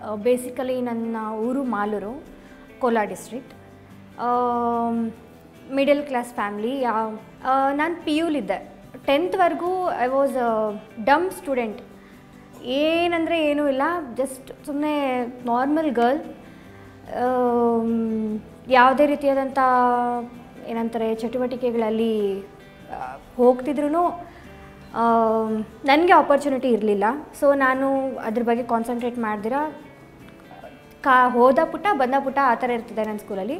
basically ನನ್ನ ಊರು Malur Kolar district middle class family ಯಾವ ನಾನು ಪಿ ಯುಲಿದ್ದೆ ಟೆಂತ್ವರೆಗೂ ಐ ವಾಸ್ ಡಮ್ ಸ್ಟೂಡೆಂಟ್ ಏನಂದರೆ ಏನೂ ಇಲ್ಲ ಜಸ್ಟ್ ಸುಮ್ಮನೆ ನಾರ್ಮಲ್ ಗರ್ಲ್ ಯಾವುದೇ ರೀತಿಯಾದಂಥ ಏನಂತಾರೆ ಚಟುವಟಿಕೆಗಳಲ್ಲಿ ಹೋಗ್ತಿದ್ರು ನನಗೆ ಆಪರ್ಚುನಿಟಿ ಇರಲಿಲ್ಲ ಸೊ ನಾನು ಅದ್ರ ಬಗ್ಗೆ ಕಾನ್ಸಂಟ್ರೇಟ್ ಮಾಡ್ದಿರ ಕಾ ಹೋದ ಪುಟ ಬಂದ ಪುಟ ಆ ಥರ ಇರ್ತಿದೆ ನನ್ನ ಸ್ಕೂಲಲ್ಲಿ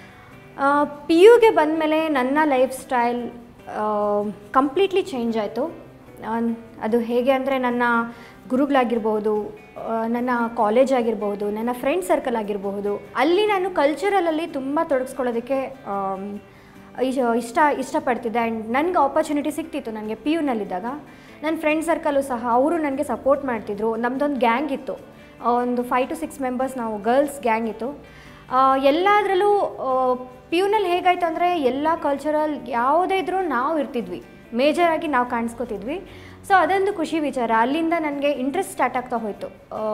ಪಿ ಯುಗೆ ಬಂದಮೇಲೆ ನನ್ನ ಲೈಫ್ ಸ್ಟೈಲ್ ಕಂಪ್ಲೀಟ್ಲಿ ಚೇಂಜ್ ಆಯಿತು ಅದು ಹೇಗೆ ಅಂದರೆ ನನ್ನ ಗುರುಗಳಾಗಿರ್ಬೋದು ಆ, ನನ್ನ ಕಾಲೇಜ್ ಆಗಿರ್ಬೋದು ನನ್ನ ಫ್ರೆಂಡ್ ಸರ್ಕಲ್ ಆಗಿರಬಹುದು ಅಲ್ಲಿ ನಾನು ಕಲ್ಚರಲಲ್ಲಿ ತುಂಬ ತೊಡಗಿಸ್ಕೊಳ್ಳೋದಕ್ಕೆ ಆಮ್, ಇಶ- ಇಷ್ಟ ಇಷ್ಟಪಡ್ತಿದ್ದೆ ಆ್ಯಂಡ್ ನನಗೆ ಆಪರ್ಚುನಿಟಿ ಸಿಕ್ತಿತ್ತು ನನಗೆ ಪಿ ಯುನಲ್ಲಿದ್ದಾಗ ನನ್ನ ಫ್ರೆಂಡ್ ಸರ್ಕಲು ಸಹ ಅವರು ನನಗೆ ಸಪೋರ್ಟ್ ಮಾಡ್ತಿದ್ರು ನಮ್ಮದೊಂದು ಗ್ಯಾಂಗ್ ಇತ್ತು ಆ, ಒಂದು ಫೈವ್ ಟು ಸಿಕ್ಸ್ ಮೆಂಬರ್ಸ್ ನಾವು ಗರ್ಲ್ಸ್ ಗ್ಯಾಂಗ್ ಇತ್ತು ಆ, ಎಲ್ಲದರಲ್ಲೂ ಪಿ ಯುನಲ್ಲಿ ಹೇಗಾಯ್ತು ಅಂದರೆ ಎಲ್ಲ ಕಲ್ಚರಲ್ ಯಾವುದೇ ಇದ್ರೂ ನಾವು ಇರ್ತಿದ್ವಿ ಮೇಜರಾಗಿ ನಾವು ಕಾಣಿಸ್ಕೋತಿದ್ವಿ ಸೊ ಅದೊಂದು ಖುಷಿ ವಿಚಾರ ಅಲ್ಲಿಂದ ನನಗೆ ಇಂಟ್ರೆಸ್ಟ್ ಸ್ಟಾರ್ಟ್ ಆಗ್ತಾ ಹೋಯಿತು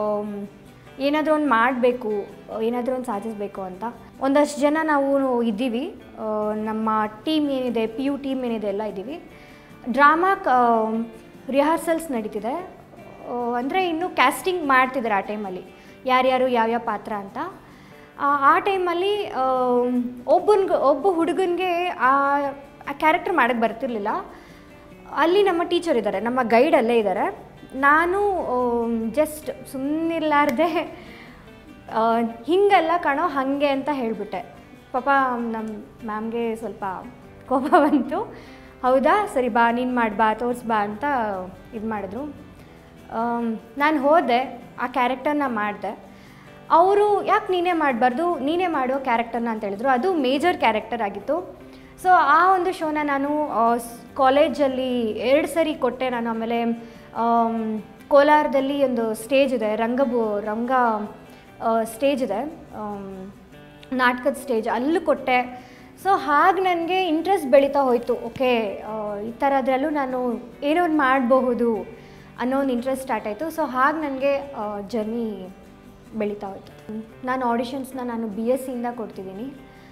ಏನಾದರೂ ಒಂದು ಮಾಡಬೇಕು ಏನಾದರೂ ಒಂದು ಸಾಧಿಸಬೇಕು ಅಂತ ಒಂದಷ್ಟು ಜನ ನಾವು ಇದ್ದೀವಿ ಆ, ನಮ್ಮ ಟೀಮ್ ಏನಿದೆ ಪಿ ಯು ಟೀಮ್ ಏನಿದೆ ಎಲ್ಲ ಇದ್ದೀವಿ ಡ್ರಾಮಾ ರಿಹರ್ಸಲ್ಸ್ ನಡೀತಿದೆ ಅಂದರೆ ಇನ್ನೂ ಕ್ಯಾಸ್ಟಿಂಗ್ ಮಾಡ್ತಿದ್ದಾರೆ ಆ ಟೈಮಲ್ಲಿ ಯಾರ್ಯಾರು ಯಾವ್ಯಾವ ಪಾತ್ರ ಅಂತ ಆ- ಆ ಟೈಮಲ್ಲಿ ಒಬ್ಬನ್ಗೆ ಒಬ್ಬ ಹುಡುಗನಿಗೆ ಆ ಆ ಕ್ಯಾರೆಕ್ಟರ್ ಮಾಡೋಕ್ಕೆ ಬರ್ತಿರ್ಲಿಲ್ಲ ಅಲ್ಲಿ ನಮ್ಮ ಟೀಚರ್ ಇದ್ದಾರೆ ನಮ್ಮ ಗೈಡ್ ಅಲ್ಲೇ ಇದ್ದಾರೆ ನಾನು ಜಸ್ಟ್ ಸುಮ್ಮನಿರ್ಲಾರ್ದೆ ಹಿಂಗಲ್ಲ ಕಣೋ ಹಾಗೆ ಅಂತ ಹೇಳಿಬಿಟ್ಟೆ ಪಾಪ ನಮ್ಮ ಮ್ಯಾಮ್ಗೆ ಸ್ವಲ್ಪ ಕೋಪ ಬಂತು ಹೌದಾ ಸರಿ ಬಾ ನೀನು ಮಾಡಿ ಬಾ ತೋರ್ಸ್ ಬಾ ಅಂತ ಇದು ಮಾಡಿದ್ರು ನಾನು ಹೋದೆ ಆ ಕ್ಯಾರೆಕ್ಟರ್ನ ಮಾಡಿದೆ ಅವರು ಯಾಕೆ ನೀನೇ ಮಾಡಬಾರ್ದು ನೀನೇ ಮಾಡೋ ಕ್ಯಾರೆಕ್ಟರ್ನ ಅಂತ ಹೇಳಿದ್ರು ಅದು ಮೇಜರ್ ಕ್ಯಾರೆಕ್ಟರ್ ಆಗಿತ್ತು ಸೊ ಆ ಒಂದು ಶೋನ ನಾನು ಕಾಲೇಜಲ್ಲಿ ಎರಡು ಸರಿ ಕೊಟ್ಟೆ ನಾನು ಆಮೇಲೆ ಆಮ್, ಕೋಲಾರದಲ್ಲಿ ಒಂದು ಸ್ಟೇಜ್ ಇದೆ ರಂಗಭೂ ರಂಗ ಸ್ಟೇಜ್ ಇದೆ ಆಮ್, ನಾಟಕದ ಸ್ಟೇಜ್ ಅಲ್ಲೂ ಕೊಟ್ಟೆ ಸೊ ಹಾಗೆ ನನಗೆ ಇಂಟ್ರೆಸ್ಟ್ ಬೆಳೀತಾ ಹೋಯಿತು ಓಕೆ ಈ ಥರದ್ರಲ್ಲೂ ನಾನು ಏನೋ ಒಂದು ಮಾಡಬಹುದು ಅನ್ನೋ ಒಂದು ಇಂಟ್ರೆಸ್ಟ್ ಸ್ಟಾರ್ಟ್ ಆಯಿತು ಸೊ ಹಾಗೆ ನನಗೆ ಜರ್ನಿ ಬೆಳೀತಾ ಹೋಯಿತು ನಾನು ಆಡಿಷನ್ಸ್ನ ನಾನು ಬಿ ಎಸ್ ಸಿಯಿಂದ ಕೊಡ್ತಿದ್ದೀನಿ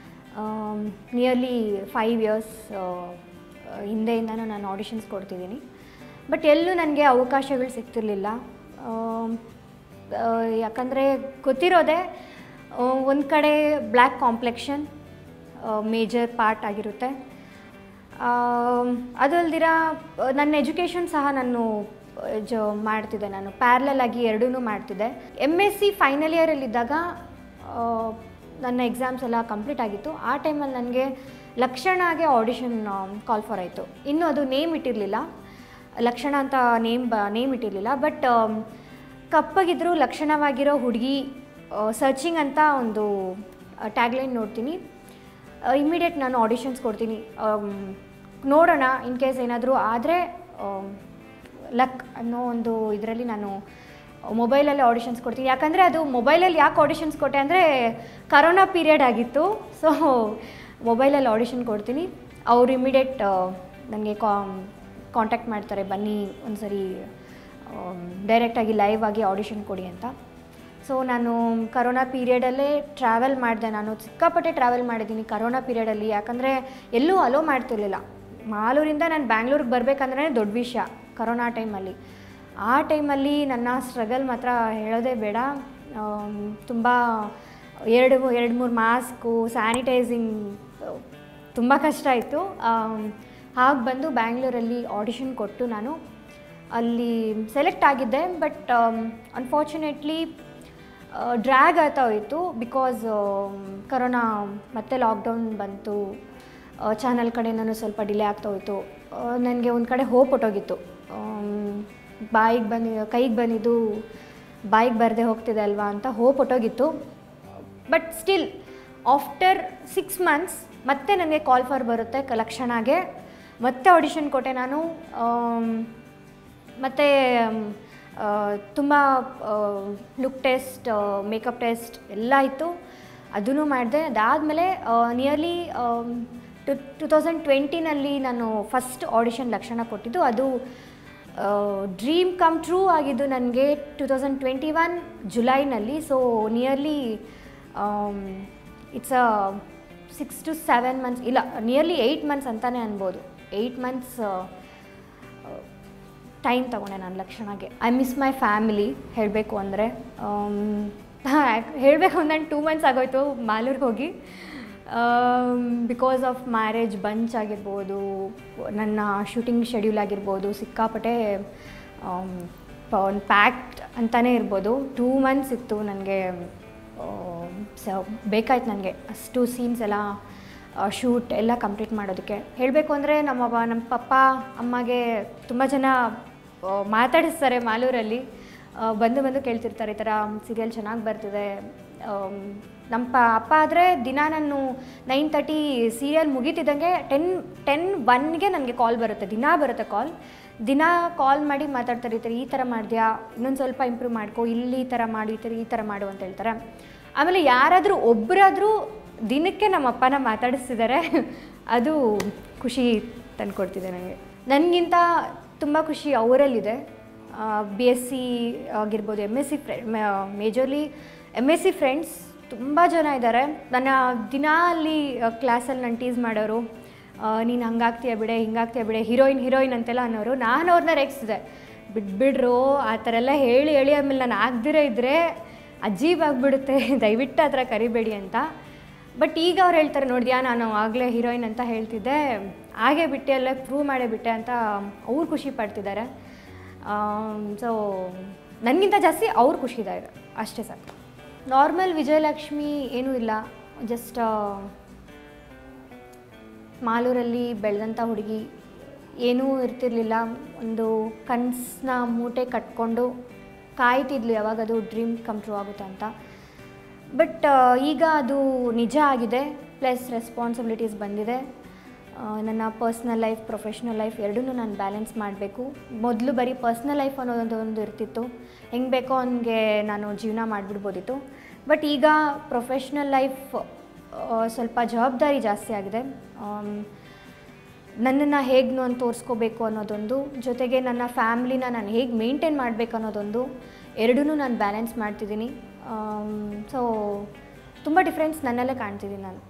ನಿಯರ್ಲಿ ಫೈವ್ ಇಯರ್ಸ್ ಹಿಂದೆಯಿಂದನೂ ನಾನು ಆಡಿಷನ್ಸ್ ಕೊಡ್ತಿದ್ದೀನಿ ಬಟ್ ಎಲ್ಲೂ ನನಗೆ ಅವಕಾಶಗಳು ಸಿಗ್ತಿರ್ಲಿಲ್ಲ ಆಮ್, ಆ, ಯಾಕಂದರೆ ಗೊತ್ತಿರೋದೇ ಒಂದು ಕಡೆ ಬ್ಲ್ಯಾಕ್ ಕಾಂಪ್ಲೆಕ್ಷನ್ ಮೇಜರ್ ಪಾರ್ಟ್ ಆಗಿರುತ್ತೆ ಅದಲ್ದಿರ ನನ್ನ ಎಜುಕೇಷನ್ ಸಹ ನಾನು ಜ ಮಾಡ್ತಿದ್ದೆ ನಾನು ಪ್ಯಾರ್ಲಲ್ ಆಗಿ ಎರಡೂ ಮಾಡ್ತಿದ್ದೆ ಎಮ್ ಎಸ್ ಸಿ ಫೈನಲ್ ಇಯರಲ್ಲಿದ್ದಾಗ ನನ್ನ ಎಕ್ಸಾಮ್ಸ್ ಎಲ್ಲ ಕಂಪ್ಲೀಟ್ ಆಗಿತ್ತು ಆ ಟೈಮಲ್ಲಿ ನನಗೆ ಲಕ್ಷಣಗೆ ಆಡಿಷನ್ ಕಾಲ್ ಫಾರ್ ಆಯಿತು ಇನ್ನೂ ಅದು ನೇಮ್ ಇಟ್ಟಿರಲಿಲ್ಲ ಲಕ್ಷಣ ಅಂತ ನೇಮ್ ಬ ನೇಮ್ ಇಟ್ಟಿರಲಿಲ್ಲ ಬಟ್ ಕಪ್ಪಗಿದ್ರು ಲಕ್ಷಣವಾಗಿರೋ ಹುಡುಗಿ ಸರ್ಚಿಂಗ್ ಅಂತ ಒಂದು ಟ್ಯಾಗ್ಲೈನ್ ನೋಡ್ತೀನಿ ಇಮಿಡಿಯೇಟ್ ನಾನು ಆಡಿಷನ್ಸ್ ಕೊಡ್ತೀನಿ ಆಮ್, ನೋಡೋಣ ಇನ್ ಕೇಸ್ ಏನಾದರೂ ಆದರೆ ಲಕ್ ಅನ್ನೋ ಒಂದು ಇದರಲ್ಲಿ ನಾನು ಮೊಬೈಲಲ್ಲಿ ಆಡಿಷನ್ಸ್ ಕೊಡ್ತೀನಿ ಯಾಕಂದರೆ ಅದು ಮೊಬೈಲಲ್ಲಿ ಯಾಕೆ ಆಡಿಷನ್ಸ್ ಕೊಟ್ಟೆ ಅಂದರೆ ಕರೋನಾ ಪೀರಿಯಡ್ ಆಗಿತ್ತು ಸೊ ಮೊಬೈಲಲ್ಲಿ ಆಡಿಷನ್ ಕೊಡ್ತೀನಿ ಅವ್ರು ಇಮಿಡಿಯೇಟ್ ನನಗೆ ಕಾಂಟ್ಯಾಕ್ಟ್ ಮಾಡ್ತಾರೆ ಬನ್ನಿ ಒಂದು ಸರಿ ಡೈರೆಕ್ಟಾಗಿ ಲೈವ್ ಆಗಿ ಆಡಿಷನ್ ಕೊಡಿ ಅಂತ ಸೊ ನಾನು ಕರೋನಾ ಪೀರಿಯಡಲ್ಲೇ ಟ್ರಾವೆಲ್ ಮಾಡಿದೆ ನಾನು ಸಿಕ್ಕಾಪಟ್ಟೆ ಟ್ರಾವೆಲ್ ಮಾಡಿದ್ದೀನಿ ಕರೋನಾ ಪೀರಿಯಡಲ್ಲಿ ಯಾಕಂದರೆ ಎಲ್ಲೂ ಅಲೋ ಮಾಡ್ತಿರ್ಲಿಲ್ಲ ಮಾಲೂರಿಂದ ನಾನು ಬ್ಯಾಂಗ್ಳೂರಿಗೆ ಬರಬೇಕಂದ್ರೆ ದೊಡ್ಡ ವಿಷಯ ಕರೋನಾ ಟೈಮಲ್ಲಿ ಆ ಟೈಮಲ್ಲಿ ನನ್ನ ಸ್ಟ್ರಗಲ್ ಮಾತ್ರ ಹೇಳೋದೇ ಬೇಡ ತುಂಬ ಎರಡು ಎರಡು ಮೂರು ಮಾಸ್ಕು ಸ್ಯಾನಿಟೈಸಿಂಗ್ ತುಂಬ ಕಷ್ಟ ಆಯಿತು ಹಾಗೆ ಬಂದು ಬ್ಯಾಂಗ್ಳೂರಲ್ಲಿ ಆಡಿಷನ್ ಕೊಟ್ಟು ನಾನು ಅಲ್ಲಿ ಸೆಲೆಕ್ಟ್ ಆಗಿದ್ದೆ ಬಟ್ ಅನ್ಫಾರ್ಚುನೇಟ್ಲಿ ಡ್ರ್ಯಾಗ್ ಆಗ್ತಾ ಹೋಯಿತು ಬಿಕಾಸ್ ಕರೋನಾ ಮತ್ತೆ ಲಾಕ್ಡೌನ್ ಬಂತು ಚಾನಲ್ ಕಡೆಯಿಂದನೂ ಸ್ವಲ್ಪ ಡಿಲೇ ಆಗ್ತಾ ಹೋಯಿತು ನನಗೆ ಒಂದು ಕಡೆ ಹೋಪ್ ಹೊಟ್ಟೋಗಿತ್ತು ಬಾಯಿಗೆ ಬಂದಿದ್ದು ಕೈಗೆ ಬಂದಿದ್ದು ಬಾಯಿಗೆ ಬರದೆ ಹೋಗ್ತಿದೆ ಅಲ್ವಾ ಅಂತ ಹೋಪ್ ಹೊಟ್ಟೋಗಿತ್ತು but still after six months ಮತ್ತೆ ನನಗೆ ಕಾಲ್ ಫಾರ್ ಬರುತ್ತೆ ಕ ಲಕ್ಷಣಗೆ ಮತ್ತೆ ಆಡಿಷನ್ ಕೊಟ್ಟೆ ನಾನು ಆಮ್, ಮತ್ತು ತುಂಬ ಲುಕ್ ಟೆಸ್ಟ್ ಮೇಕಪ್ ಟೆಸ್ಟ್ ಎಲ್ಲ ಇತ್ತು ಅದನ್ನು ಮಾಡಿದೆ ಅದಾದಮೇಲೆ ನಿಯರ್ಲಿ ಟು ಟು ತೌಸಂಡ್ ಟ್ವೆಂಟಿನಲ್ಲಿ ನಾನು ಫಸ್ಟ್ ಆಡಿಷನ್ ಲಕ್ಷಣ ಕೊಟ್ಟಿದ್ದು ಅದು ಡ್ರೀಮ್ ಕಮ್ ಟ್ರೂ ಆಗಿದ್ದು ನನಗೆ ಟು ತೌಸಂಡ್ ಟ್ವೆಂಟಿ ಒನ್ ಜುಲೈನಲ್ಲಿ so nearly it's uh six to seven months ಇಲ್ಲ ನಿಯರ್ಲಿ ಏಯ್ಟ್ ಮಂತ್ಸ್ ಅಂತಲೇ ಅನ್ಬೋದು ಏಯ್ಟ್ ಮಂತ್ಸ್ ಟೈಮ್ ತೊಗೊಂಡೆ ನಾನು ಲಕ್ಷಣಗೆ ಐ ಮಿಸ್ ಮೈ ಫ್ಯಾಮಿಲಿ ಹೇಳಬೇಕು ಅಂದರೆ ಹೇಳಬೇಕು ಅಂದ್ರೆ ಟೂ ಮಂತ್ಸ್ ಆಗೋಯ್ತು ಮಾಲೂರಿಗೆ ಹೋಗಿ ಬಿಕಾಸ್ ಆಫ್ ಮ್ಯಾರೇಜ್ ಬಂಚ್ ಆಗಿರ್ಬೋದು ನನ್ನ ಶೂಟಿಂಗ್ ಶೆಡ್ಯೂಲ್ ಆಗಿರ್ಬೋದು ಸಿಕ್ಕಾಪಟ್ಟೆ ಒಂದು ಪ್ಯಾಕ್ಟ್ ಅಂತಲೇ ಇರ್ಬೋದು ಟೂ ಮಂತ್ಸ್ ಇತ್ತು ನನಗೆ ಸ ಬೇಕಾಯ್ತು ನನಗೆ ಅಷ್ಟು ಸೀನ್ಸ್ ಎಲ್ಲ ಶೂಟ್ ಎಲ್ಲ ಕಂಪ್ಲೀಟ್ ಮಾಡೋದಕ್ಕೆ ಹೇಳಬೇಕು ಅಂದರೆ ನಮ್ಮ ಅವ- ನಮ್ಮ ಪಪ್ಪ ಅಮ್ಮಗೆ ತುಂಬ ಜನ ಆ, ಮಾತಾಡಿಸ್ತಾರೆ ಮಾಲೂರಲ್ಲಿ ಆ, ಬಂದು ಬಂದು ಕೇಳ್ತಿರ್ತಾರೆ ಈ ಥರ ಸೀರಿಯಲ್ ಚೆನ್ನಾಗಿ ಬರ್ತಿದೆ ಆಮ್, ನಮ್ಮ ಪ ಅಪ್ಪ ಆದರೆ ದಿನ ನಾನು ನೈನ್ ತರ್ಟಿ ಸೀರಿಯಲ್ ಮುಗೀತಿದ್ದಂಗೆ ಟೆನ್ ಟೆನ್ ಒನ್ಗೆ ನನಗೆ ಕಾಲ್ ಬರುತ್ತೆ ದಿನ ಬರುತ್ತೆ ಕಾಲ್ ದಿನ ಕಾಲ್ ಮಾಡಿ ಮಾತಾಡ್ತಾರೆ ಈ ಥರ ಈ ಥರ ಮಾಡಿದ್ಯಾ ಇನ್ನೊಂದು ಸ್ವಲ್ಪ ಇಂಪ್ರೂವ್ ಮಾಡ್ಕೊ ಇಲ್ಲಿ ಈ ಥರ ಮಾಡು ಈ ಥರ ಈ ಥರ ಮಾಡು ಅಂತ ಹೇಳ್ತಾರೆ ಆಮೇಲೆ ಯಾರಾದರೂ ಒಬ್ಬರಾದರೂ ದಿನಕ್ಕೆ ನಮ್ಮ ಅಪ್ಪನ ಮಾತಾಡಿಸ್ತಿದ್ದಾರೆ ಅದು ಖುಷಿ ತಂದುಕೊಡ್ತಿದೆ ನನಗೆ ನನಗಿಂತ ತುಂಬ ಖುಷಿ ಅವರಲ್ಲಿದೆ ಬಿ ಎಸ್ ಸಿ ಆಗಿರ್ಬೋದು ಎಮ್ ಎಸ್ ಸಿ ಫ್ರೆ majorly M S C friends ತುಂಬ ಜನ ಇದ್ದಾರೆ ನನ್ನ ದಿನ ಅಲ್ಲಿ ಕ್ಲಾಸಲ್ಲಿ ನಾನು ಟೀಸ್ ಮಾಡೋರು ನೀನು ಹಂಗಾಗ್ತೀಯ ಬಿಡೆ ಹಿಂಗಾಗ್ತೀಯ ಬಿಡೆ ಹೀರೋಯಿನ್ ಹೀರೋಯಿನ್ ಅಂತೆಲ್ಲ ಅನ್ನೋರು ನಾನು ಅವ್ರನ್ನ ರೇಗಿಸಿದೆ ಬಿಟ್ಬಿಡ್ರು ಆ ಥರ ಎಲ್ಲ ಹೇಳಿ ಹೇಳಿ ಆಮೇಲೆ ನಾನು ಆಗದಿರೋ ಇದ್ದರೆ ಅಜೀಬ್ ಆಗಿಬಿಡುತ್ತೆ ದಯವಿಟ್ಟು ಆ ಥರ ಕರಿಬೇಡಿ ಅಂತ ಬಟ್ ಈಗ ಅವ್ರು ಹೇಳ್ತಾರೆ ನೋಡಿದ್ಯಾ ನಾನು ಆಗಲೇ ಹೀರೋಯಿನ್ ಅಂತ ಹೇಳ್ತಿದ್ದೆ ಹಾಗೆ ಬಿಟ್ಟೆ ಅಲ್ಲ ಪ್ರೂವ್ ಮಾಡೇ ಬಿಟ್ಟೆ ಅಂತ ಅವ್ರು ಖುಷಿ ಪಡ್ತಿದ್ದಾರೆ ಸೊ ನನಗಿಂತ ಜಾಸ್ತಿ ಅವ್ರು ಖುಷಿ ಇದ್ದಾರೆ ಅಷ್ಟೇ ಸಾಕು ನಾರ್ಮಲ್ ವಿಜಯಲಕ್ಷ್ಮಿ ಏನೂ ಇಲ್ಲ ಜಸ್ಟ್ ಮಾಲೂರಲ್ಲಿ ಬೆಳೆದಂಥ ಹುಡುಗಿ ಏನೂ ಇರ್ತಿರ್ಲಿಲ್ಲ ಒಂದು ಕನಸನ್ನ ಮೂಟೆ ಕಟ್ಕೊಂಡು ಕಾಯ್ತಿದ್ಲು ಯಾವಾಗ ಅದು ಡ್ರೀಮ್ ಕಮ್ ಟ್ರೂ ಆಗುತ್ತೆ ಅಂತ ಬಟ್ ಈಗ ಅದು ನಿಜ ಆಗಿದೆ ಪ್ಲಸ್ ರೆಸ್ಪಾನ್ಸಿಬಿಲಿಟೀಸ್ ಬಂದಿದೆ ಆ, ನನ್ನ ಪರ್ಸ್ನಲ್ ಲೈಫ್ ಪ್ರೊಫೆಷ್ನಲ್ ಲೈಫ್ ಎರಡೂ ನಾನು ಬ್ಯಾಲೆನ್ಸ್ ಮಾಡಬೇಕು ಮೊದಲು ಬರೀ ಪರ್ಸ್ನಲ್ ಲೈಫ್ ಅನ್ನೋದೊಂದು ಒಂದು ಇರ್ತಿತ್ತು ಹೆಂಗೆ ಬೇಕೋ ಹಂಗೆ ನಾನು ಜೀವನ ಮಾಡಿಬಿಡ್ಬೋದಿತ್ತು ಬಟ್ ಈಗ ಪ್ರೊಫೆಷ್ನಲ್ ಲೈಫ್ ಸ್ವಲ್ಪ ಜವಾಬ್ದಾರಿ ಜಾಸ್ತಿ ಆಗಿದೆ ಆಮ್, ನನ್ನನ್ನು ಹೇಗೆ ನಾನು ತೋರಿಸ್ಕೋಬೇಕು ಅನ್ನೋದೊಂದು ಜೊತೆಗೆ ನನ್ನ ಫ್ಯಾಮ್ಲಿನ ನಾನು ಹೇಗೆ ಮೇಂಟೈನ್ ಮಾಡಬೇಕು ಅನ್ನೋದೊಂದು ಎರಡೂ ನಾನು ಬ್ಯಾಲೆನ್ಸ್ ಮಾಡ್ತಿದ್ದೀನಿ ಸೊ ತುಂಬ ಡಿಫ್ರೆನ್ಸ್ ನನ್ನಲ್ಲೇ ಕಾಣ್ತಿದ್ದೀನಿ ನಾನು